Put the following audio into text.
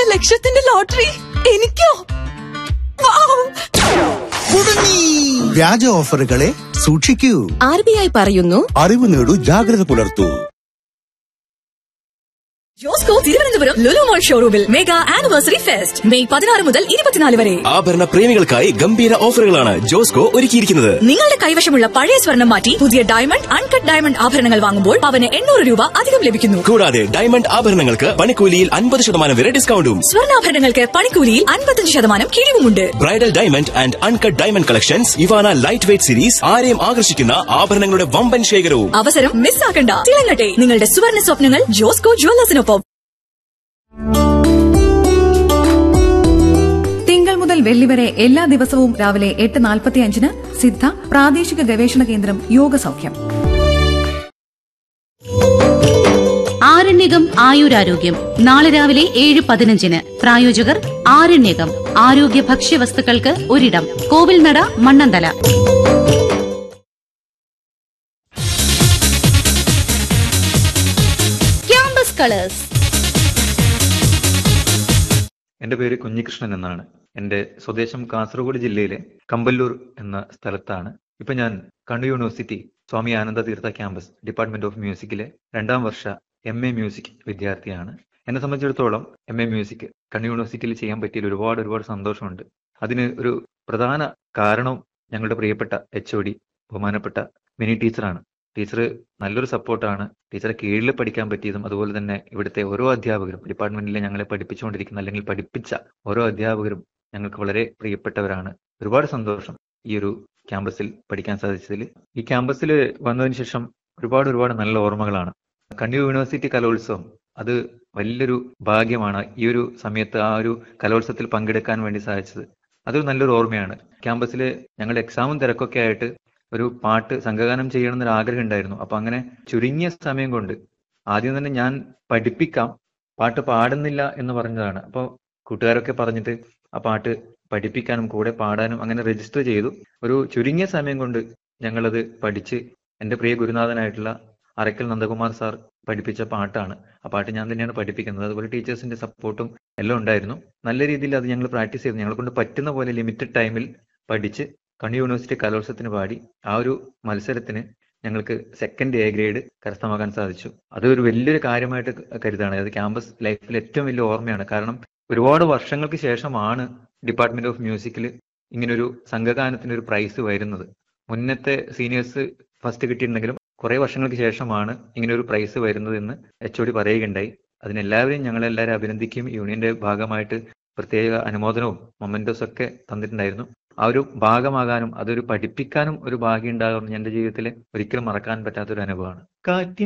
ലക്ഷത്തിന്റെ ലോട്ടറി എനിക്കോ വൗ! കുടുങ്ങി വ്യാജ ഓഫറുകളെ സൂക്ഷിക്കൂ ആർ ബി ഐ പറയുന്നു അറിവ് നേടൂ ജാഗ്രത പുലർത്തൂ ജോസ്കോ തിരുവനന്തപുരം ലുലു മോൾ ഷോറൂമിൽ മെഗാ ആനിവേഴ്സറി ഫെസ്റ്റ് മെയ് പതിനാറ് മുതൽ ഇരുപത്തിനാല് വരെ ആഭരണ പ്രേമികൾക്കായി ഗംഭീര ഓഫറുകളാണ് ജോസ്കോ ഒരുക്കിയിരിക്കുന്നത് നിങ്ങളുടെ കൈവശമുള്ള പഴയ സ്വർണം മാറ്റി പുതിയ ഡയമണ്ട് അൺകട്ട് ഡയമണ്ട് ആഭരണങ്ങൾ വാങ്ങുമ്പോൾ പവന് എണ്ണൂറ് രൂപ അധികം ലഭിക്കുന്നു കൂടാതെ ഡയമണ്ട് ആഭരണങ്ങൾക്ക് പണിക്കൂലിയിൽ അൻപത് ശതമാനം വരെ ഡിസ്കൗണ്ടും സ്വർണ്ണാഭരണങ്ങൾക്ക് പണിക്കൂലിയിൽ അൻപത്തഞ്ച് ശതമാനം കിഴിവുമുണ്ട് bridal diamond and uncut diamond collections Ivana light weight series ആരെയും ആകർഷിക്കുന്ന ആഭരണങ്ങളുടെ വമ്പൻ ശേഖരവും അവസരം മിസ്സാക്കണ്ട തിളങ്ങട്ടെ നിങ്ങളുടെ സുവർണ സ്വപ്നങ്ങൾ ജോസ്കോ ജ്വല്ലേഴ്സിനൊപ്പം തിങ്കൾ മുതൽ വെള്ളി വരെ എല്ലാ ദിവസവും രാവിലെ എട്ട് നാൽപ്പത്തി അഞ്ചിന് സിദ്ധ പ്രാദേശിക ഗവേഷണ കേന്ദ്രം യോഗ സൗഖ്യം ആരണ്യകം ആയുരാരോഗ്യം നാളെ രാവിലെ ഏഴ് പതിനഞ്ചിന് പ്രായോജകർ ആരണ്യകം ആരോഗ്യ ഭക്ഷ്യവസ്തുക്കൾക്ക് ഒരിടം കോവിൽനട മണ്ണന്തല ക്യാമ്പസ് കളേഴ്സ് എൻ്റെ പേര് കുഞ്ഞികൃഷ്ണൻ എന്നാണ് എൻ്റെ സ്വദേശം കാസർഗോഡ് ജില്ലയിലെ കമ്പല്ലൂർ എന്ന സ്ഥലത്താണ് ഇപ്പൊ ഞാൻ Kannur university Swami Ananda Theertha campus department of മ്യൂസിക്കിലെ രണ്ടാം വർഷ എം എ മ്യൂസിക് വിദ്യാർത്ഥിയാണ് എന്നെ സംബന്ധിച്ചിടത്തോളം എം എ മ്യൂസിക് കണ്ണൂർ യൂണിവേഴ്സിറ്റിയിൽ ചെയ്യാൻ പറ്റിയതിൽ ഒരുപാട് ഒരുപാട് സന്തോഷമുണ്ട് അതിന് ഒരു പ്രധാന കാരണവും ഞങ്ങളുടെ പ്രിയപ്പെട്ട എച്ച് ഒ ഡി ബഹുമാനപ്പെട്ട മിനി ടീച്ചറാണ് ടീച്ചർ നല്ലൊരു സപ്പോർട്ടാണ് ടീച്ചറെ കീഴിൽ പഠിക്കാൻ പറ്റിയതും അതുപോലെ തന്നെ ഇവിടുത്തെ ഓരോ അധ്യാപകരും ഡിപ്പാർട്ട്മെന്റിലെ ഞങ്ങളെ പഠിപ്പിച്ചുകൊണ്ടിരിക്കുന്ന അല്ലെങ്കിൽ പഠിപ്പിച്ച ഓരോ അധ്യാപകരും ഞങ്ങൾക്ക് വളരെ പ്രിയപ്പെട്ടവരാണ് ഒരുപാട് സന്തോഷം ഈ ഒരു ക്യാമ്പസിൽ പഠിക്കാൻ സാധിച്ചതിൽ ഈ ക്യാമ്പസിൽ വന്നതിന് ശേഷം ഒരുപാട് ഒരുപാട് നല്ല ഓർമ്മകളാണ് കണ്ണൂർ യൂണിവേഴ്സിറ്റി കലോത്സവം അത് വലിയൊരു ഭാഗ്യമാണ് ഈ ഒരു സമയത്ത് ആ ഒരു കലോത്സവത്തിൽ പങ്കെടുക്കാൻ വേണ്ടി സാധിച്ചത് അതൊരു നല്ലൊരു ഓർമ്മയാണ് ക്യാമ്പസിൽ ഞങ്ങളുടെ എക്സാമും തിരക്കൊക്കെ ആയിട്ട് ഒരു പാട്ട് സംഘഗാനം ചെയ്യണമെന്നൊരു ആഗ്രഹം ഉണ്ടായിരുന്നു അപ്പൊ അങ്ങനെ ചുരുങ്ങിയ സമയം കൊണ്ട് ആദ്യം തന്നെ ഞാൻ പഠിപ്പിക്കാം പാട്ട് പാടുന്നില്ല എന്ന് പറഞ്ഞതാണ് അപ്പോൾ കൂട്ടുകാരൊക്കെ പറഞ്ഞിട്ട് ആ പാട്ട് പഠിപ്പിക്കാനും കൂടെ പാടാനും അങ്ങനെ രജിസ്റ്റർ ചെയ്തു ഒരു ചുരുങ്ങിയ സമയം കൊണ്ട് ഞങ്ങളത് പഠിച്ച് എൻ്റെ പ്രിയ ഗുരുനാഥനായിട്ടുള്ള അറക്കൽ നന്ദകുമാർ സാർ പഠിപ്പിച്ച പാട്ടാണ് ആ പാട്ട് ഞാൻ തന്നെയാണ് പഠിപ്പിക്കുന്നത് അതുപോലെ ടീച്ചേഴ്സിന്റെ സപ്പോർട്ടും എല്ലാം ഉണ്ടായിരുന്നു നല്ല രീതിയിൽ അത് ഞങ്ങൾ പ്രാക്ടീസ് ചെയ്തു ഞങ്ങളെ കൊണ്ട് പറ്റുന്ന പോലെ ലിമിറ്റഡ് ടൈമിൽ പഠിച്ച് കണ്ണൂർ യൂണിവേഴ്സിറ്റി കലോത്സവത്തിന് പാടി ആ ഒരു മത്സരത്തിന് ഞങ്ങൾക്ക് സെക്കൻഡ് എ ഗ്രേഡ് കരസ്ഥമാക്കാൻ സാധിച്ചു അത് ഒരു വലിയൊരു കാര്യമായിട്ട് കരുതാണ് അത് ക്യാമ്പസ് ലൈഫിൽ ഏറ്റവും വലിയ ഓർമ്മയാണ് കാരണം ഒരുപാട് വർഷങ്ങൾക്ക് ശേഷമാണ് ഡിപ്പാർട്ട്മെന്റ് ഓഫ് മ്യൂസിക്കിൽ ഇങ്ങനൊരു സംഘഗാനത്തിന് ഒരു പ്രൈസ് വരുന്നത് മുന്നത്തെ സീനിയേഴ്സ് ഫസ്റ്റ് കിട്ടിയിട്ടുണ്ടെങ്കിലും കുറെ വർഷങ്ങൾക്ക് ശേഷമാണ് ഇങ്ങനെ ഒരു പ്രൈസ് വരുന്നത് എന്ന് എച്ച് ഒ പറയുകയുണ്ടായി അതിനെല്ലാവരെയും ഞങ്ങളെല്ലാവരും അഭിനന്ദിക്കും യൂണിയന്റെ ഭാഗമായിട്ട് പ്രത്യേക അനുമോദനവും മൊമെന്റോസ് ഒക്കെ തന്നിട്ടുണ്ടായിരുന്നു ആ ഒരു ഭാഗമാകാനും അതൊരു പഠിപ്പിക്കാനും ഒരു ഭാഗ്യം ഉണ്ടാകും എന്റെ ജീവിതത്തിൽ ഒരിക്കലും മറക്കാൻ പറ്റാത്തൊരു അനുഭവമാണ് കാറ്റിൻ